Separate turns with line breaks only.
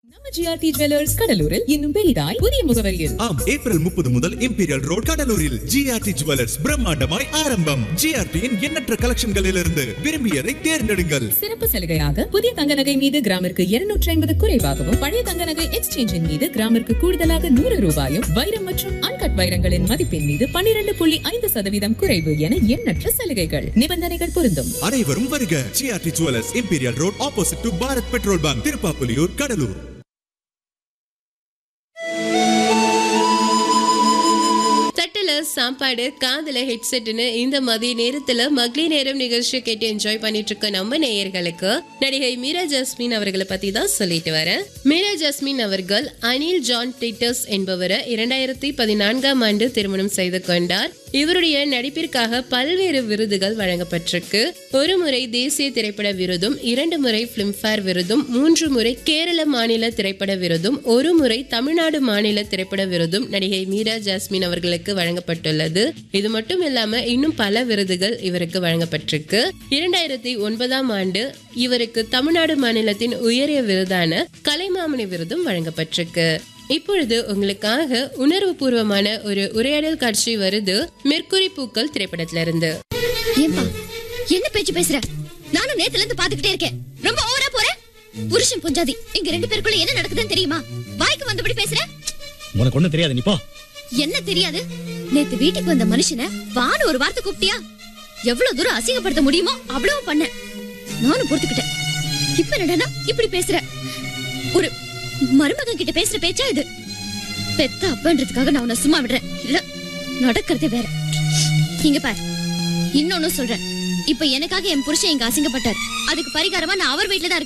நம்ம GRT jewellers கடலூரில் இன்னும் பெரிதாய் புதிய முகவரியில்
ஆம் ஏப்ரல் முப்பது முதல் இம்பீரியல் ரோட் கடலூரில் ஜிஆர்டி ஜுவல்லர்ஸ் பிரம்மாண்டமாய் ஆரம்பம் ஜிஆர்டியின் எண்ணற்ற கலெக்ஷன்களிலிருந்து விரும்பியதை தேர்ந்தெடுங்கள்
சிறப்பு சலுகையாக புதிய தங்க நகை மீது கிராமிற்கு இருநூற்றி ஐம்பது குறைவாகவும் பழைய தங்க நகை எக்ஸ்சேஞ்சின் மீது கிராமிற்கு கூடுதலாக நூறு ரூபாயும் வைரம் மற்றும் அன்கட் வைரங்களின் மதிப்பின் மீது பன்னிரண்டு புள்ளி ஐந்து சதவீதம் குறைவு என எண்ணற்ற சலுகைகள் நிபந்தனைகள் பொருந்தும்
அனைவரும் வருக GRT jewellers imperial road opposite to Bharat petrol bunk Thiruppapuliyur Cuddalore
தட்டுல சாப்பாடு காதுல ஹெட்செட்னு இந்த மதிய நேரத்துல மகளிர் நேரம் நிகழ்ச்சி கேட்டு என்ஜாய் பண்ணிட்டு இருக்க நம்ம நேயர்களுக்கு நடிகை மீரா ஜாஸ்மின் அவர்களை பத்தி தான் சொல்லிட்டு வரேன் மீரா ஜாஸ்மின் அவர்கள் அனில் ஜான் டிட்டர்ஸ் என்பவரை இரண்டாயிரத்தி பதினான்காம் ஆண்டு திருமணம் செய்து கொண்டார் இவருடைய நடிப்பிற்காக பல்வேறு விருதுகள் வழங்கப்பட்டிருக்கு ஒரு முறை தேசிய திரைப்பட விருதும் இரண்டு முறை பிலிம்ஃபேர் விருதும் மூன்று முறை கேரள மாநில திரைப்பட விருதும் ஒரு முறை தமிழ்நாடு மாநில திரைப்பட விருதும் நடிகை மீரா ஜாஸ்மின் அவர்களுக்கு வழங்கப்பட்டுள்ளது இது மட்டும் இல்லாம இன்னும் பல விருதுகள் இவருக்கு வழங்கப்பட்டிருக்கு இரண்டாயிரத்தி ஒன்பதாம் ஆண்டு இவருக்கு தமிழ்நாடு மாநிலத்தின் உயரிய விருதான கலைமாமணி விருதும் வழங்கப்பட்டிருக்கு இப்பொழுது உங்களுக்காக உணர்வு பூர்வமான ஒரு உரையாடல் காட்சி வருது மெர்க்குரி பூக்கள் திரைப்படத்துல இருந்து
ஏன்பா என்ன பேச்சு பேசுற நானும் நேத்துல இருந்து பாத்துக்கிட்டே இருக்கேன் ரொம்ப ஓவரா போற புருஷன் பொஞ்சாதி இங்க ரெண்டு பேருக்குள்ள என்ன நடக்குதுன்னு தெரியுமா வாய்க்கு வந்தபடி பேசுற
உனக்கு ஒண்ணும் தெரியாது நீ போ
என்ன தெரியாது நேத்து வீட்டுக்கு வந்த மனுஷனை வான்னு ஒரு வார்த்தை கூப்பிட்டியா எவ்வளவு தூரம் அசிங்கப்படுத்த முடியுமோ அவ்வளவு பண்ண நானும் பொறுத்துக்கிட்டேன் இப்ப என்னடா இப்படி பேசுற ஒரு மருமகன் கிட்ட பேசுற பேச்சா இது பெத்த அப்பன்றதுக்காக நான் உன்னை சும்மா விடுறேன் இல்ல நடக்கிறதே வேற இங்க பாரு இன்னொன்னு சொல்றேன் இப்ப எனக்காக என் புருஷன் இங்க அசிங்கப்பட்டார் அதுக்கு பரிகாரமா நான் அவர் வீட்டுல தான்